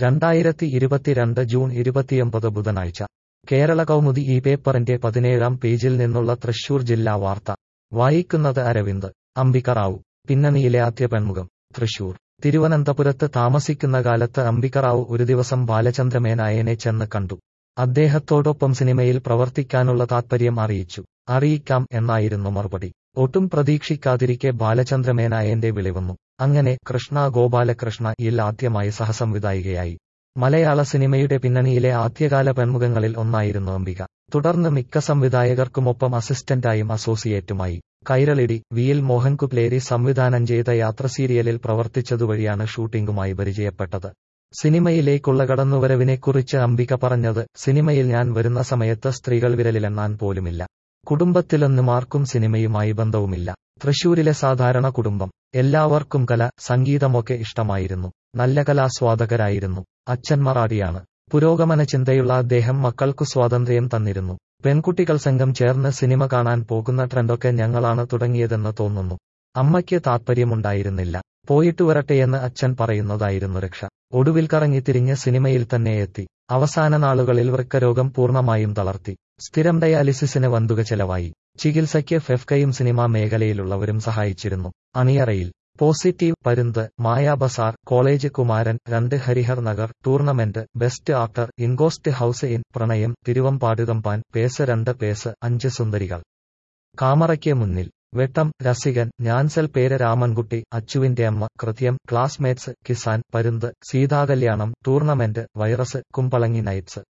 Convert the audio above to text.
രണ്ടായിരത്തി ഇരുപത്തിരണ്ട് ജൂൺ ഇരുപത്തിയൊമ്പത് ബുധനാഴ്ച കേരള കൗമുദി ഈ പേപ്പറിന്റെ പതിനേഴാം പേജിൽ നിന്നുള്ള തൃശൂർ ജില്ലാ വാർത്ത വായിക്കുന്നത് അരവിന്ദ് അംബികറാവു പിന്നണിയിലെ ആദ്യ പെൺമുഖം തൃശൂർ തിരുവനന്തപുരത്ത് താമസിക്കുന്ന കാലത്ത് അംബികറാവു ഒരു ദിവസം ബാലചന്ദ്രമേനായനെ ചെന്ന് കണ്ടു അദ്ദേഹത്തോടൊപ്പം സിനിമയിൽ പ്രവർത്തിക്കാനുള്ള താത്പര്യം അറിയിച്ചു അറിയിക്കാം എന്നായിരുന്നു മറുപടി ഒട്ടും പ്രതീക്ഷിക്കാതിരിക്കെ ബാലചന്ദ്രമേനായന്റെ വിളിവന്നു അങ്ങനെ കൃഷ്ണ ഗോപാലകൃഷ്ണ യിൽ ആദ്യമായി സഹസംവിധായികയായി മലയാള സിനിമയുടെ പിന്നണിയിലെ ആദ്യകാല പെൺമുഖങ്ങളിൽ ഒന്നായിരുന്നു അംബിക തുടർന്ന് മിക്ക സംവിധായകർക്കുമൊപ്പം അസിസ്റ്റന്റായും അസോസിയേറ്റുമായി കൈരളിടി വി എൽ മോഹൻകുപ്ലേരി സംവിധാനം ചെയ്ത യാത്ര സീരിയലിൽ പ്രവർത്തിച്ചതുവഴിയാണ് ഷൂട്ടിംഗുമായി പരിചയപ്പെട്ടത് സിനിമയിലേക്കുള്ള കടന്നുവരവിനെക്കുറിച്ച് അംബിക പറഞ്ഞത് സിനിമയിൽ ഞാൻ വരുന്ന സമയത്ത് സ്ത്രീകൾ വിരലിലെണ്ണാൻ പോലുമില്ല കുടുംബത്തിലൊന്നും ആർക്കും സിനിമയുമായി ബന്ധവുമില്ല തൃശൂരിലെ സാധാരണ കുടുംബം എല്ലാവർക്കും കല സംഗീതമൊക്കെ ഇഷ്ടമായിരുന്നു നല്ല കലാസ്വാദകരായിരുന്നു അച്ഛൻ മറാഠിയാണ് പുരോഗമന ചിന്തയുള്ള അദ്ദേഹം മക്കൾക്കു സ്വാതന്ത്ര്യം തന്നിരുന്നു പെൺകുട്ടികൾ സംഘം ചേർന്ന് സിനിമ കാണാൻ പോകുന്ന ട്രെൻഡൊക്കെ ഞങ്ങളാണ് തുടങ്ങിയതെന്ന് തോന്നുന്നു അമ്മയ്ക്ക് താത്പര്യമുണ്ടായിരുന്നില്ല പോയിട്ടു വരട്ടെയെന്ന് അച്ഛൻ പറയുന്നതായിരുന്നു രക്ഷ ഒടുവിൽ കറങ്ങിത്തിരിഞ്ഞ് സിനിമയിൽ തന്നെ എത്തി അവസാന നാളുകളിൽ വൃക്കരോഗം പൂർണ്ണമായും തളർത്തി സ്ഥിരം ഡയാലിസിസിന് വന്തുക ചെലവായി ചികിത്സയ്ക്ക് ഫെഫ്കയും സിനിമാ മേഖലയിലുള്ളവരും സഹായിച്ചിരുന്നു അണിയറയിൽ പോസിറ്റീവ് പരുന്ത് മായാ ബസാർ കോളേജ് കുമാരൻ രണ്ട് Harihar Nagar tournament best actor in ghost house inn Pranayam Thiruvambadi Thampan pace രണ്ട് പേസ് അഞ്ച് സുന്ദരികൾ കാമറയ്ക്ക് മുന്നിൽ വെട്ടം രസികൻ ഞാൻസൽ പേര് രാമൻകുട്ടി അച്ചുവിന്റെ അമ്മ കൃത്യം classmates Kisan Parunthu Seetha Kalyanam tournament virus Kumbalangi nights